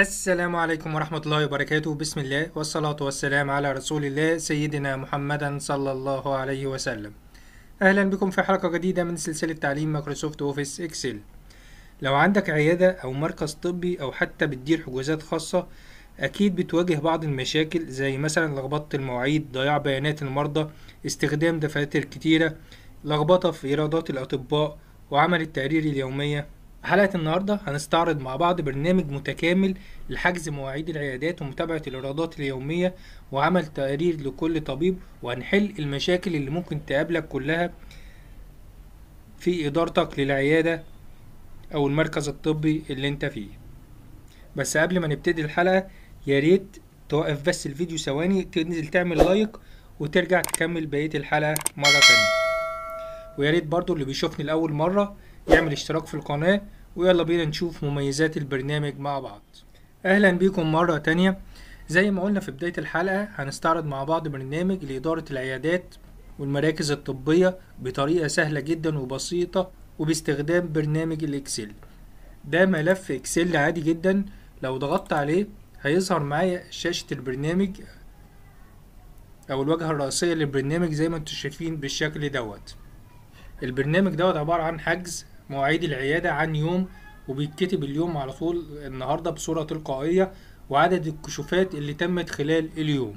السلام عليكم ورحمة الله وبركاته بسم الله والصلاة والسلام على رسول الله سيدنا محمدا صلى الله عليه وسلم أهلا بكم في حلقة جديدة من سلسلة تعليم مايكروسوفت أوفيس إكسل لو عندك عيادة أو مركز طبي أو حتى بتدير حجوزات خاصة أكيد بتواجه بعض المشاكل زي مثلا لخبطة المواعيد ضياع بيانات المرضى استخدام دفاتر كتيرة لخبطة في إيرادات الأطباء وعمل التقارير اليومية حلقة النهاردة هنستعرض مع بعض برنامج متكامل لحجز مواعيد العيادات ومتابعة الإيرادات اليومية وعمل تقارير لكل طبيب وهنحل المشاكل اللي ممكن تقابلك كلها في إدارتك للعيادة أو المركز الطبي اللي أنت فيه بس قبل ما نبتدي الحلقة يا ريت توقف بس الفيديو ثواني تنزل تعمل لايك وترجع تكمل بقية الحلقة مرة تانية ويا ريت برضو اللي بيشوفني لأول مرة يعمل اشتراك في القناة ويلا بينا نشوف مميزات البرنامج مع بعض أهلا بيكم مرة تانية زي ما قلنا في بداية الحلقة هنستعرض مع بعض برنامج لإدارة العيادات والمراكز الطبية بطريقة سهلة جدا وبسيطة وباستخدام برنامج الإكسل ده ملف إكسل عادي جدا لو ضغطت عليه هيظهر معايا شاشة البرنامج أو الواجهة الرئيسية للبرنامج زي ما انتم شايفين بالشكل دوت البرنامج دوت عبارة عن حجز مواعيد العيادة عن يوم وبيتكتب اليوم على طول النهاردة بصورة تلقائية وعدد الكشوفات اللي تمت خلال اليوم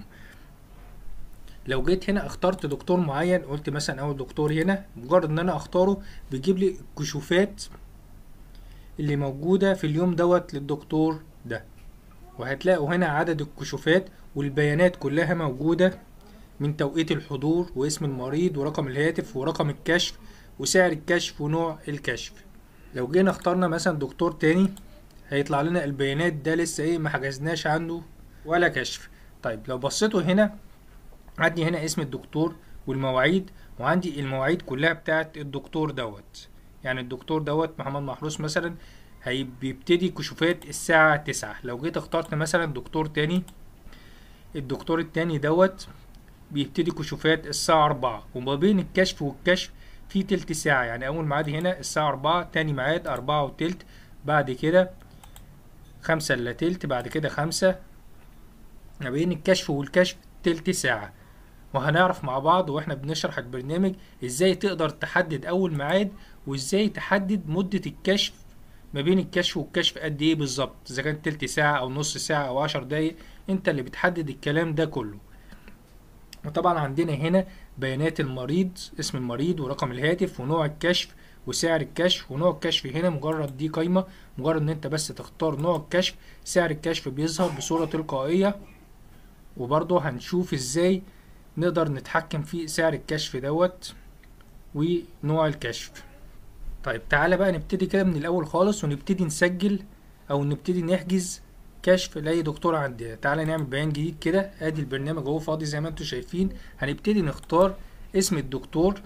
لو جيت هنا اخترت دكتور معين قلت مثلا اول دكتور هنا مجرد ان انا اختاره بيجيب لي الكشوفات اللي موجودة في اليوم دوت للدكتور ده وهتلاقوا هنا عدد الكشوفات والبيانات كلها موجودة من توقيت الحضور واسم المريض ورقم الهاتف ورقم الكشف وسعر الكشف ونوع الكشف لو جينا اخترنا مثلا دكتور تاني هيطلع لنا البيانات ده لسه ايه ما حجزناش عنده ولا كشف طيب لو بصيتوا هنا عندي هنا اسم الدكتور والمواعيد وعندي المواعيد كلها بتاعت الدكتور دوت يعني الدكتور دوت محمد محروس مثلا هي بيبتدي كشوفات الساعة تسعة لو جيت اخترت مثلا دكتور تاني الدكتور التاني دوت بيبتدي كشوفات الساعة أربعة وما بين الكشف والكشف في تلت ساعة يعني أول ميعاد هنا الساعة أربعة تاني ميعاد أربعة وتلت بعد كده خمسة إلا تلت بعد كده خمسة ما بين الكشف والكشف تلت ساعة وهنعرف مع بعض واحنا بنشرح البرنامج ازاي تقدر تحدد أول ميعاد وازاي تحدد مدة الكشف ما بين الكشف والكشف قد ايه بالظبط اذا كانت تلت ساعة او نص ساعة او عشر دقايق انت اللي بتحدد الكلام ده كله وطبعا عندنا هنا بيانات المريض اسم المريض ورقم الهاتف ونوع الكشف وسعر الكشف ونوع الكشف هنا مجرد دي قايمة مجرد ان انت بس تختار نوع الكشف سعر الكشف بيظهر بصورة تلقائية وبرضه هنشوف ازاي نقدر نتحكم في سعر الكشف دوت ونوع الكشف طيب تعالى بقى نبتدي كده من الاول خالص ونبتدي نسجل او نبتدي نحجز كشف لاي دكتور عندنا تعالى نعمل بيان جديد كده ادي البرنامج اهو فاضي زي ما انتم شايفين هنبتدي نختار اسم الدكتور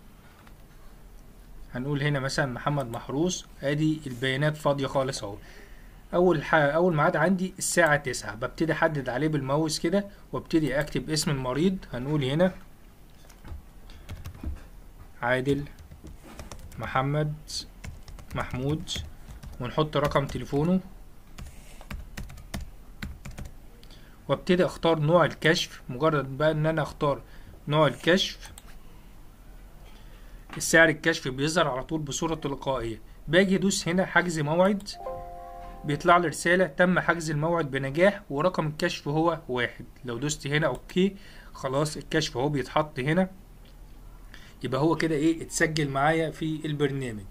هنقول هنا مثلا محمد محروس ادي البيانات فاضيه خالص اهو اول حاجه اول ميعاد عندي الساعه تسعة ببتدي احدد عليه بالماوس كده وابتدي اكتب اسم المريض هنقول هنا عادل محمد محمود ونحط رقم تليفونه وابتدي اختار نوع الكشف مجرد بقى ان انا اختار نوع الكشف السعر الكشف بيظهر على طول بصورة تلقائية باجي ادوس هنا حجز موعد بيطلع لي رسالة تم حجز الموعد بنجاح ورقم الكشف هو واحد لو دوست هنا اوكي خلاص الكشف اهو بيتحط هنا يبقى هو كده ايه اتسجل معايا في البرنامج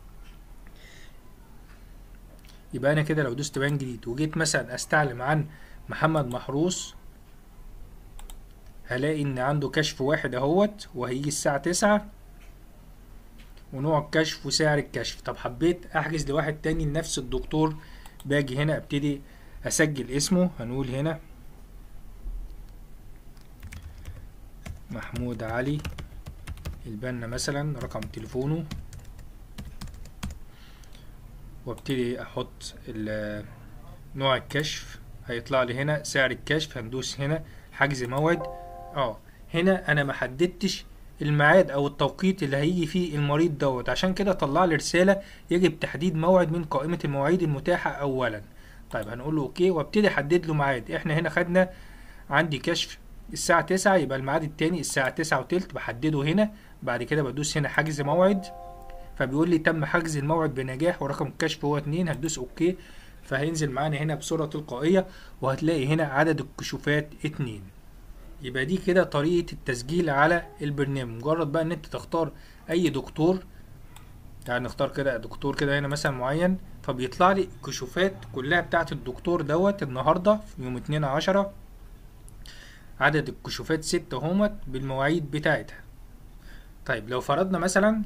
يبقى انا كده لو دوست بيان جديد وجيت مثلا استعلم عن محمد محروس هلاقي ان عنده كشف واحد اهوت وهيجي الساعة تسعة ونوع الكشف وسعر الكشف طب حبيت احجز لواحد تاني لنفس الدكتور باجي هنا ابتدي اسجل اسمه هنقول هنا محمود علي البنا مثلا رقم تليفونه وابتدي احط نوع الكشف هيطلع لي هنا سعر الكشف هندوس هنا حجز موعد اه هنا انا ما حددتش الميعاد او التوقيت اللي هيجي فيه المريض دوت عشان كده طلع لي رسالة يجب تحديد موعد من قائمة المواعيد المتاحة اولا طيب هنقول له اوكي وابتدي احدد له ميعاد احنا هنا خدنا عندي كشف الساعة تسعة يبقى الميعاد التاني الساعة تسعة وتلت بحدده هنا بعد كده بدوس هنا حجز موعد فبيقول لي تم حجز الموعد بنجاح ورقم الكشف هو اتنين هتدوس اوكي فهينزل معانا هنا بصورة تلقائية وهتلاقي هنا عدد الكشوفات اتنين يبقى دي كده طريقة التسجيل على البرنامج مجرد بقى ان انت تختار اي دكتور يعني نختار كده دكتور كده هنا مثلا معين فبيطلع لي الكشوفات كلها بتاعت الدكتور دوت النهاردة في يوم اتنين عشرة عدد الكشوفات ستة همت بالمواعيد بتاعتها طيب لو فرضنا مثلا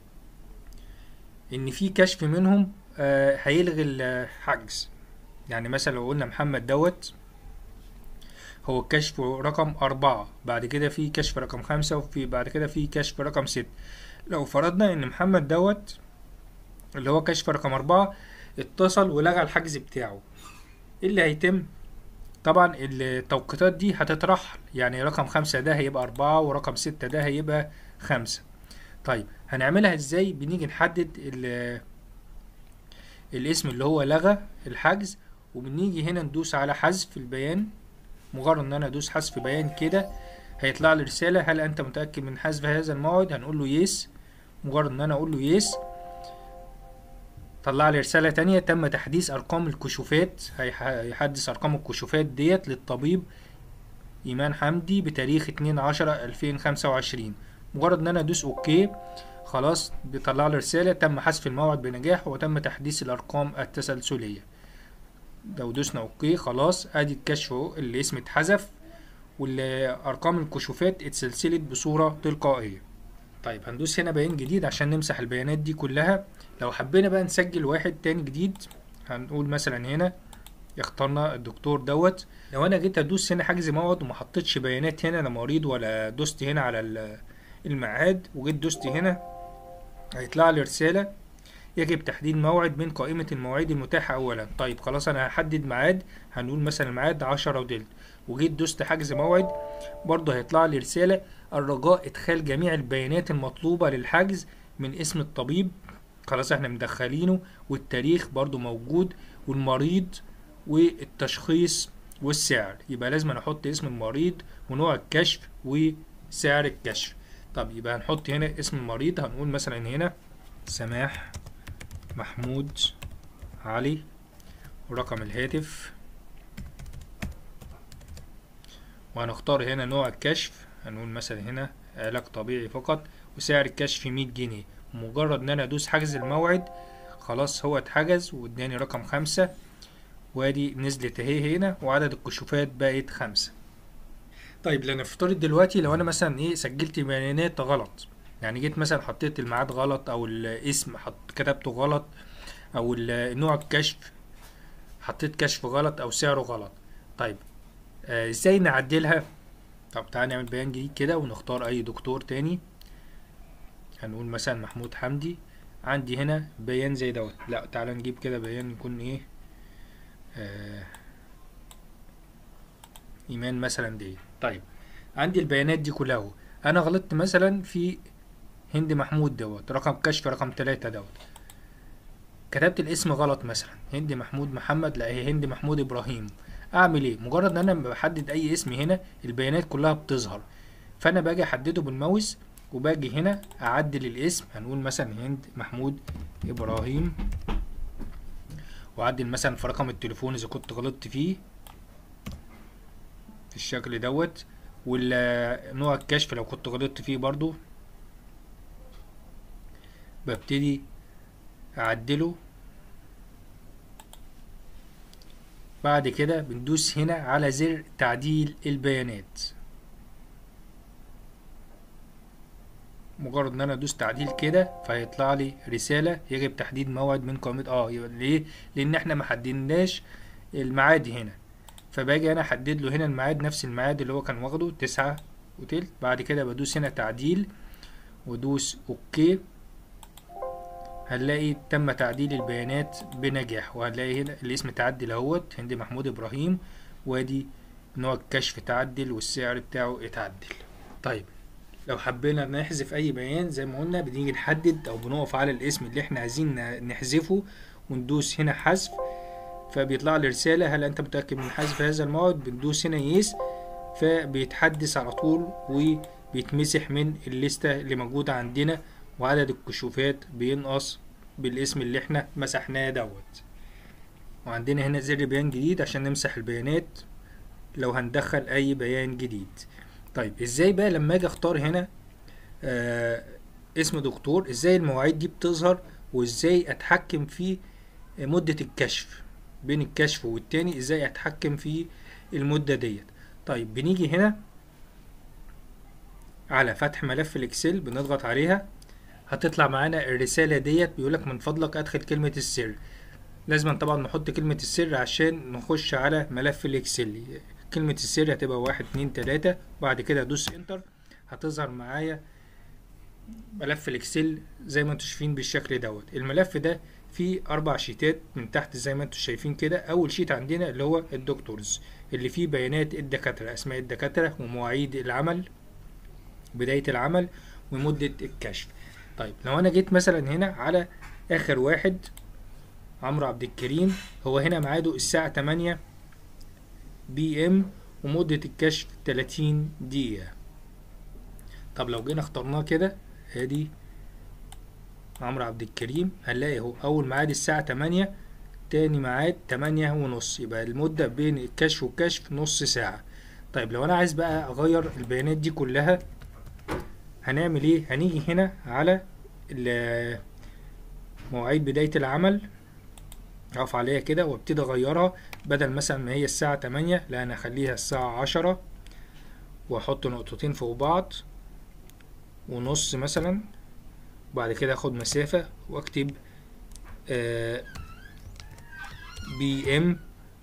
ان في كشف منهم آه هيلغي الحجز يعني مثلا لو قلنا محمد دوت هو الكشف رقم أربعة بعد كده في كشف رقم خمسة وفي بعد كده في كشف رقم ستة لو فرضنا ان محمد دوت اللي هو كشف رقم أربعة اتصل ولغى الحجز بتاعه ايه اللي هيتم طبعا التوقيتات دي هتترحل يعني رقم خمسة ده هيبقى أربعة ورقم ستة ده هيبقى خمسة طيب هنعملها ازاي بنيجي نحدد ال الاسم اللي هو لغى الحجز وبنيجي هنا ندوس على حذف البيان مجرد ان انا ادوس حذف بيان كده هيطلع لي رسالة هل انت متأكد من حذف هذا الموعد هنقول له يس مجرد ان انا اقول له يس طلع لي رسالة تانية تم تحديث ارقام الكشوفات هيحدث ارقام الكشوفات ديت للطبيب ايمان حمدي بتاريخ اتنين عشرة الفين خمسة وعشرين مجرد ان انا ادوس اوكي خلاص بيطلع لي رسالة تم حذف الموعد بنجاح وتم تحديث الارقام التسلسلية لو دوسنا اوكي خلاص ادي الكشف اهو الاسم اتحذف والارقام الكشوفات اتسلسلت بصورة تلقائية طيب هندوس هنا بيان جديد عشان نمسح البيانات دي كلها لو حبينا بقى نسجل واحد تاني جديد هنقول مثلا هنا اخترنا الدكتور دوت لو انا جيت ادوس هنا حجز موعد وما حطيتش بيانات هنا انا مريض ولا دوست هنا على الميعاد وجيت دوست هنا هيطلع لي رسالة يجب تحديد موعد من قائمة المواعيد المتاحة أولا طيب خلاص أنا هحدد ميعاد هنقول مثلا الميعاد عشرة ودلت وجيت دوست حجز موعد برضه هيطلع لي رسالة الرجاء إدخال جميع البيانات المطلوبة للحجز من اسم الطبيب خلاص احنا مدخلينه والتاريخ برضه موجود والمريض والتشخيص والسعر يبقى لازم احط اسم المريض ونوع الكشف وسعر الكشف طب يبقى هنحط هنا اسم المريض هنقول مثلا هنا سماح محمود علي ورقم الهاتف وهنختار هنا نوع الكشف هنقول مثلا هنا علاج طبيعي فقط وسعر الكشف مية جنيه مجرد ان انا ادوس حجز الموعد خلاص هو اتحجز واداني رقم خمسة وادي نزلت اهي هنا وعدد الكشوفات بقت خمسة طيب لنفترض دلوقتي لو انا مثلا ايه سجلت بيانات غلط يعني جيت مثلا حطيت الميعاد غلط او الاسم حط كتبته غلط او نوع الكشف حطيت كشف غلط او سعره غلط طيب آه ازاي نعدلها طب تعالى نعمل بيان جديد كده ونختار اي دكتور تاني هنقول مثلا محمود حمدي عندي هنا بيان زي دوت لا تعالى نجيب كده بيان يكون ايه آه ايمان مثلا دي طيب عندي البيانات دي كلها اهو انا غلطت مثلا في هند محمود دوت رقم كشف رقم تلاتة دوت كتبت الاسم غلط مثلا هند محمود محمد لا هي هند محمود ابراهيم اعمل ايه مجرد ان انا بحدد اي اسم هنا البيانات كلها بتظهر فانا باجي احدده بالماوس وباجي هنا اعدل الاسم هنقول مثلا هند محمود ابراهيم واعدل مثلا في رقم التليفون اذا كنت غلطت فيه في الشكل دوت ونوع الكشف لو كنت غلطت فيه برضو ببتدي اعدله بعد كده بندوس هنا على زر تعديل البيانات مجرد ان انا ادوس تعديل كده فهيطلع لي رسالة يجب تحديد موعد من قائمة اه يبقى ليه لان احنا ما حددناش الميعاد هنا فباجي انا احدد له هنا الميعاد نفس الميعاد اللي هو كان واخده تسعة وتلت بعد كده بدوس هنا تعديل وادوس اوكي هنلاقي تم تعديل البيانات بنجاح وهنلاقي هنا الاسم تعدل اهوت هند محمود ابراهيم وادي نوع الكشف تعدل والسعر بتاعه اتعدل طيب لو حبينا نحذف اي بيان زي ما قلنا بنيجي نحدد او بنقف على الاسم اللي احنا عايزين نحذفه وندوس هنا حذف فبيطلع لي رسالة هل انت متأكد من حذف هذا الموعد بندوس هنا يس فبيتحدث على طول وبيتمسح من الليستة اللي موجودة عندنا وعدد الكشوفات بينقص بالاسم اللي احنا مسحناه دوت وعندنا هنا زر بيان جديد عشان نمسح البيانات لو هندخل اي بيان جديد طيب ازاي بقى لما اجي اختار هنا آه اسم دكتور ازاي المواعيد دي بتظهر وازاي اتحكم في مدة الكشف بين الكشف والتاني ازاي اتحكم في المدة ديت طيب بنيجي هنا على فتح ملف الاكسل بنضغط عليها هتطلع معانا الرسالة ديت بيقولك من فضلك ادخل كلمة السر لازم طبعا نحط كلمة السر عشان نخش على ملف الاكسل كلمة السر هتبقى واحد اتنين تلاتة وبعد كده ادوس انتر هتظهر معايا ملف الاكسل زي ما انتم شايفين بالشكل دوت الملف ده فيه اربع شيتات من تحت زي ما انتم شايفين كده اول شيت عندنا اللي هو الدكتورز اللي فيه بيانات الدكاترة اسماء الدكاترة ومواعيد العمل بداية العمل ومدة الكشف طيب لو انا جيت مثلا هنا على اخر واحد عمرو عبد الكريم هو هنا ميعاده الساعة تمانية بي ام ومدة الكشف تلاتين دقيقة طب لو جينا اخترناه كده ادي عمرو عبد الكريم هنلاقي اهو اول ميعاد الساعة تمانية تاني ميعاد تمانية ونص يبقى المدة بين الكشف والكشف نص ساعة طيب لو انا عايز بقى اغير البيانات دي كلها هنعمل ايه هنيجي هنا على مواعيد بداية العمل اقف عليها كده وابتدي اغيرها بدل مثلا ما هي الساعة تمانية لا انا اخليها الساعة عشرة واحط نقطتين فوق بعض ونص مثلا وبعد كده اخد مسافة واكتب آه بي ام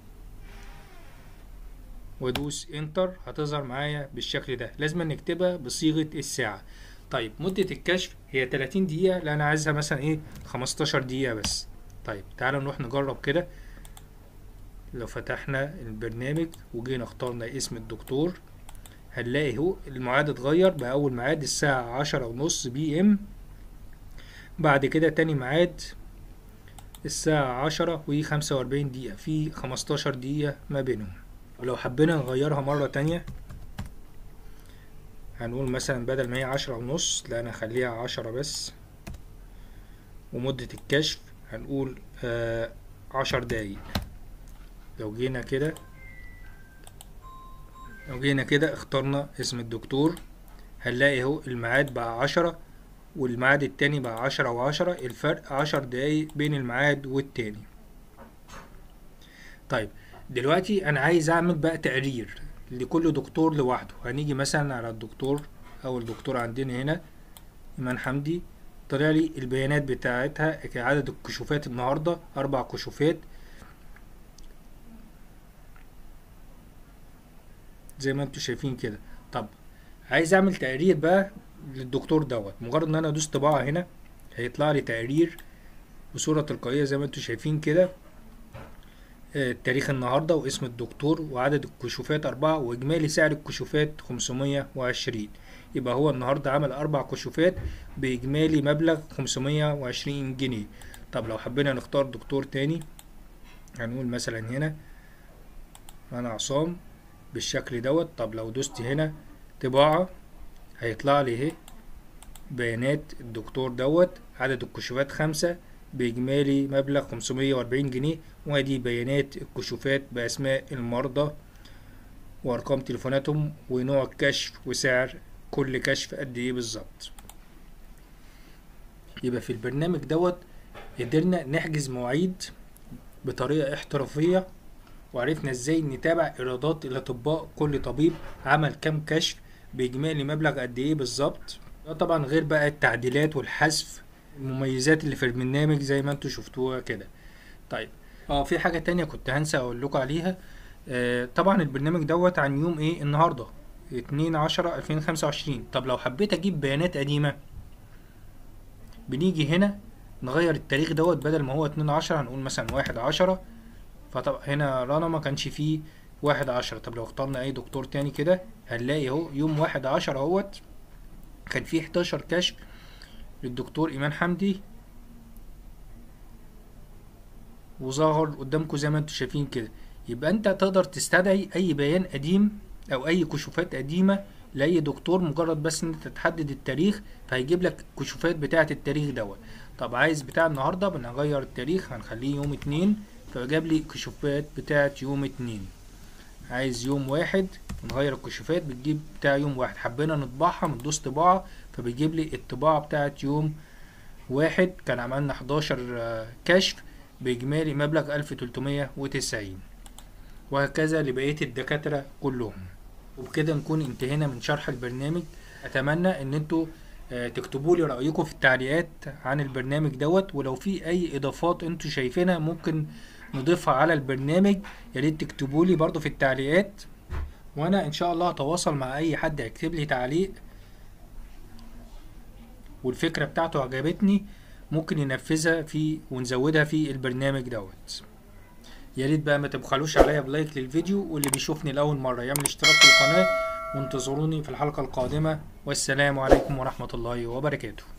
وادوس انتر هتظهر معايا بالشكل ده لازم نكتبها بصيغة الساعة طيب مدة الكشف هي 30 دقيقة لا انا عايزها مثلا ايه 15 دقيقة بس طيب تعالوا نروح نجرب كده لو فتحنا البرنامج وجينا اخترنا اسم الدكتور هنلاقي اهو الميعاد اتغير بقى اول ميعاد الساعة عشرة ونص بي ام بعد كده تاني ميعاد الساعة عشرة وخمسة وأربعين دقيقة في خمستاشر دقيقة ما بينهم ولو حبينا نغيرها مرة تانية هنقول مثلا بدل ما هي عشرة ونص لا أنا أخليها عشرة بس ومدة الكشف هنقول آه عشر دقايق لو جينا كده لو جينا كده اخترنا اسم الدكتور هنلاقي اهو الميعاد بقى عشرة والميعاد التاني بقى عشرة وعشرة الفرق عشر دقايق بين الميعاد والتاني طيب دلوقتي انا عايز اعمل بقى تقرير لكل دكتور لوحده هنيجي مثلا على الدكتور اول دكتور عندنا هنا ايمان حمدي طلع لي البيانات بتاعتها عدد الكشوفات النهارده اربع كشوفات زي ما انتوا شايفين كده طب عايز اعمل تقرير بقى للدكتور دوت مجرد ان انا ادوس طباعة هنا هيطلع لي تقرير بصورة تلقائية زي ما انتوا شايفين كده آه، تاريخ النهاردة واسم الدكتور وعدد الكشوفات أربعة وإجمالي سعر الكشوفات خمسمية وعشرين يبقى هو النهاردة عمل أربع كشوفات بإجمالي مبلغ خمسمية وعشرين جنيه طب لو حبينا نختار دكتور تاني هنقول مثلا هنا أنا عصام بالشكل دوت طب لو دوست هنا طباعة هيطلع لي اهي بيانات الدكتور دوت عدد الكشوفات خمسة بإجمالي مبلغ خمسمية وأربعين جنيه وادي بيانات الكشوفات بأسماء المرضى وأرقام تليفوناتهم ونوع الكشف وسعر كل كشف قد إيه بالظبط يبقى في البرنامج دوت قدرنا نحجز مواعيد بطريقة احترافية وعرفنا ازاي نتابع ايرادات الاطباء كل طبيب عمل كام كشف باجمالي مبلغ قد ايه بالظبط ده طبعا غير بقى التعديلات والحذف المميزات اللي في البرنامج زي ما انتوا شفتوها كده طيب اه في حاجة تانية كنت هنسى اقول لكم عليها آه طبعا البرنامج دوت عن يوم ايه النهاردة اتنين عشرة الفين خمسة وعشرين طب لو حبيت اجيب بيانات قديمة بنيجي هنا نغير التاريخ دوت بدل ما هو اتنين عشرة هنقول مثلا واحد عشرة فطبعا هنا رنا ما كانش فيه واحد عشرة طب لو اخترنا اي دكتور تاني كده هنلاقي اهو يوم واحد عشرة اهوت كان فيه حداشر كشف للدكتور ايمان حمدي وظهر قدامكم زي ما انتم شايفين كده يبقى انت تقدر تستدعي اي بيان قديم او اي كشوفات قديمه لاي دكتور مجرد بس ان انت تحدد التاريخ فهيجيب لك كشوفات بتاعه التاريخ دوت طب عايز بتاع النهارده بنغير التاريخ هنخليه يوم اتنين فجاب لي كشوفات بتاعه يوم اتنين عايز يوم واحد نغير الكشوفات بتجيب بتاع يوم واحد حبينا نطبعها بندوس طباعة فبيجيب لي الطباعة بتاعة يوم واحد كان عملنا 11 كشف بإجمالي مبلغ 1390 وهكذا لبقية الدكاترة كلهم وبكده نكون انتهينا من شرح البرنامج أتمنى إن انتوا تكتبوا لي رأيكم في التعليقات عن البرنامج دوت ولو في أي إضافات انتوا شايفينها ممكن نضيفها على البرنامج يا ريت تكتبوا لي برضو في التعليقات وانا ان شاء الله هتواصل مع اي حد يكتب لي تعليق والفكرة بتاعته عجبتني ممكن ينفذها في ونزودها في البرنامج دوت يا ريت بقى ما تبخلوش عليا بلايك للفيديو واللي بيشوفني لاول مرة يعمل اشتراك في القناة وانتظروني في الحلقة القادمة والسلام عليكم ورحمة الله وبركاته